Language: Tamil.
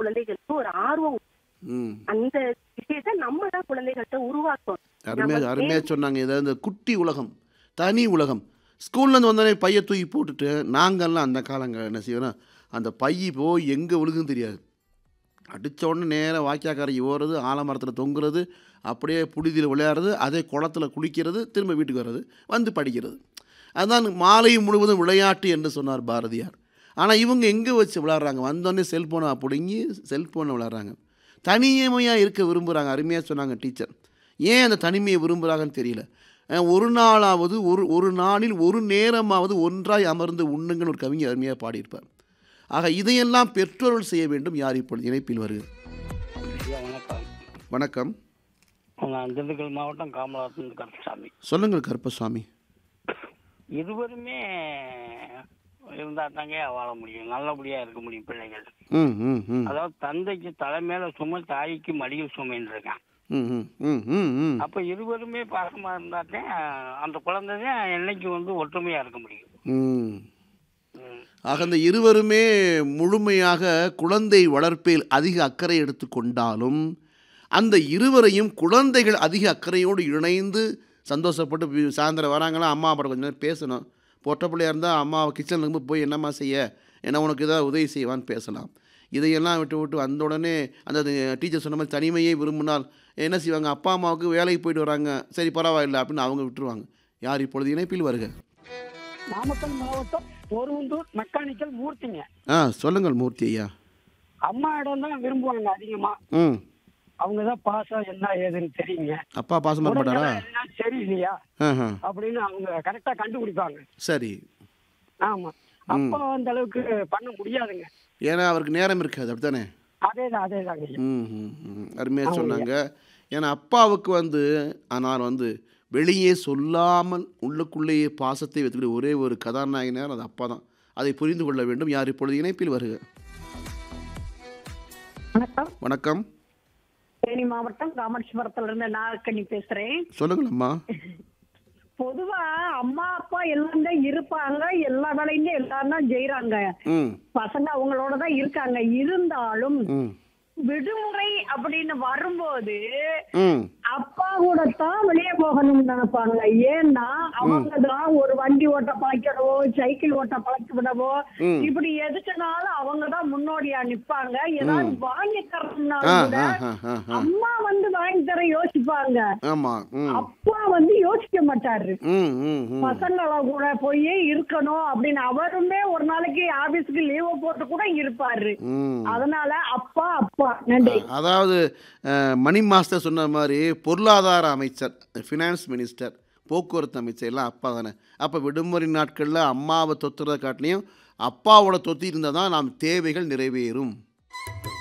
குழந்தைகளுக்கு ஒரு ஆர்வம் ம் அந்த விஷயத்த நம்ம தான் குழந்தைகள்கிட்ட உருவாக்கணும் அருமையாக நம்ம அருமையாக சொன்னாங்க இதாவது இந்த குட்டி உலகம் தனி உலகம் ஸ்கூல்லேருந்து வந்தோடனே பையை தூக்கி போட்டுட்டு நாங்கள்லாம் அந்த காலங்கள் என்ன செய்வோம்னா அந்த பைய போய் எங்கே விழுகுன்னு தெரியாது அடித்த உடனே நேராக வாக்கியாக்கரைக்கு ஓடுறது ஆலமரத்தில் தொங்குறது அப்படியே புழுதியில் விளையாடுறது அதே குளத்துல குளிக்கிறது திரும்ப வீட்டுக்கு வர்றது வந்து படிக்கிறது அதுதான் மாலை முழுவதும் விளையாட்டு என்று சொன்னார் பாரதியார் ஆனால் இவங்க எங்கே வச்சு விளையாடுறாங்க வந்தோடனே செல்ஃபோனை பிடுங்கி செல்ஃபோனை விளையாடுறாங்க தனிமையாக இருக்க விரும்புகிறாங்க அருமையாக சொன்னாங்க டீச்சர் ஏன் அந்த தனிமையை விரும்புகிறாங்கன்னு தெரியல அஹ் ஒரு நாளாவது ஒரு ஒரு நாளில் ஒரு நேரமாவது ஒன்றாய் அமர்ந்து உண்ணுங்கன்னு ஒரு கவிஞர் அருமையாக பாடியிருப்பார் ஆக இதையெல்லாம் பெற்றோர்கள் செய்ய வேண்டும் யார் இப்பொழுது இணைப்பில் வருகிறது ஐயா வணக்கம் வணக்கம் நான் திண்டுக்கல் மாவட்டம் காமலாசன் கருப்பசாமி சொல்லுங்கள் கருப்பசாமி இருவருமே இருந்தா தாங்க வாழ முடியும் நல்லபடியா இருக்க முடியும் பிள்ளைகள் ம் ம் ம் அதாவது தந்தைக்கு தலைமையில சுமை தாய்க்கு மடியில் சுமைன்னு இருக்கான் ம் ம் ம் ம் ம் அப்ப இருவருமே பாசமா இருந்தாதான் அந்த குழந்தை தான் என்னைக்கு வந்து ஒற்றுமையா இருக்க முடியும் ம் ம். ஆக இந்த இருவருமே முழுமையாக குழந்தை வளர்ப்பில் அதிக அக்கறை எடுத்துக்கொண்டாலும் அந்த இருவரையும் குழந்தைகள் அதிக அக்கறையோடு இணைந்து சந்தோஷப்பட்டு வி- சாயந்தரம் வராங்களா அம்மா அப்பா கொஞ்ச நேரம் பேசணும் பொட்ட பிள்ளையா இருந்தால் அம்மாவை கிச்சனில் இருக்கும்போது போய் என்னம்மா செய்ய என்ன உனக்கு ஏதாவது உதவி செய்வான்னு பேசலாம் இதையெல்லாம் விட்டு விட்டு வந்த உடனே அந்த டீச்சர் சொன்ன மாதிரி தனிமையை விரும்பினால் என்ன செய்வாங்க அப்பா அம்மாவுக்கு வேலைக்கு போயிட்டு வராங்க சரி பரவாயில்லை அப்படின்னு அவங்க விட்டுருவாங்க யார் இப்பொழுது இணைப்பில் வருக நாமக்கல் மாவட்டம் ஒருவந்தூர் மெக்கானிக்கல் மூர்த்திங்க ஆ சொல்லுங்கள் மூர்த்தி ஐயா அம்மா இடம் தான் விரும்புவாங்க அதிகமா ம் அவங்க தான் பாசம் என்ன ஏதுன்னு தெரியுங்க அப்பா பாசம் பண்ண மாட்டாரா உடம்புல என்ன சரி இல்லையா ஆஹா அப்படின்னு அவங்க கரெக்டா கண்டுபிடிப்பாங்க சரி ஆமா அப்பா அந்த அளவுக்கு பண்ண முடியாதுங்க ஏன்னா அவருக்கு நேரம் இருக்காது அப்படித்தானே அதேதான் அதேதாங்க ஐயா. ம் ம், ம் அருமையாக சொன்னாங்க ஏன்னா அப்பாவுக்கு வந்து ஆனால் வந்து வெளியே சொல்லாமல் உள்ளுக்குள்ளேயே பாசத்தை வைத்துக்கிற ஒரே ஒரு கதாநாயகனார் அது அப்பா தான் அதை புரிந்து கொள்ள வேண்டும் யார் இப்பொழுது இணைப்பில் வருக வணக்கம் வணக்கம் தேனி மாவட்டம் காமேஸ்வரத்துல இருந்து நாகக்கனி பேசுறேன் சொல்லுங்கள் அம்மா பொதுவா அம்மா அப்பா எல்லாம் தான் இருப்பாங்க எல்லா வேலையும் எல்லாரும் தான் செய்யறாங்க ம் பசங்க அவங்களோட தான் இருக்காங்க இருந்தாலும் ம் விடுமுறை அப்படின்னு வரும்போது ம் அப்பா கூட தான் வெளியே போகணும்னு நினைப்பாங்க ஏன்னா அவங்க தான் ஒரு வண்டி ஓட்ட பழக்கிறவோ சைக்கிள் ஓட்ட பழக்க விடவோ ம். இப்படி எதுக்குனாலும் அவங்க தான் முன்னோடியா நிப்பாங்க ஏதாவது வாங்கி ஆ தரணும்னாலும் கூட ஆ ஆ ஆ ஆ அம்மா வந்து வாங்கி தர யோசிப்பாங்க ஆமாம் ம் அப்பா வந்து யோசிக்க மாட்டாரு ம் ம் ம் பசங்கள கூட போய் இருக்கணும் அப்படின்னு அவருமே ஒரு நாளைக்கு ஆபீஸ்க்கு லீவ் போட்டு கூட இருப்பாரு ம் அதனால அப்பா அப்பா நன்றி அதாவது அஹ், மணி மாஸ்டர் சொன்ன மாதிரி பொருளாதார அமைச்சர் ஃபினான்ஸ் மினிஸ்டர் போக்குவரத்து அமைச்சர் எல்லாம் அப்பா தானே அப்போ விடுமுறை நாட்களில் அம்மாவை தொத்துறதை காட்டிலையும் அப்பாவோட தொத்தி இருந்தால் தான் நாம் தேவைகள் நிறைவேறும்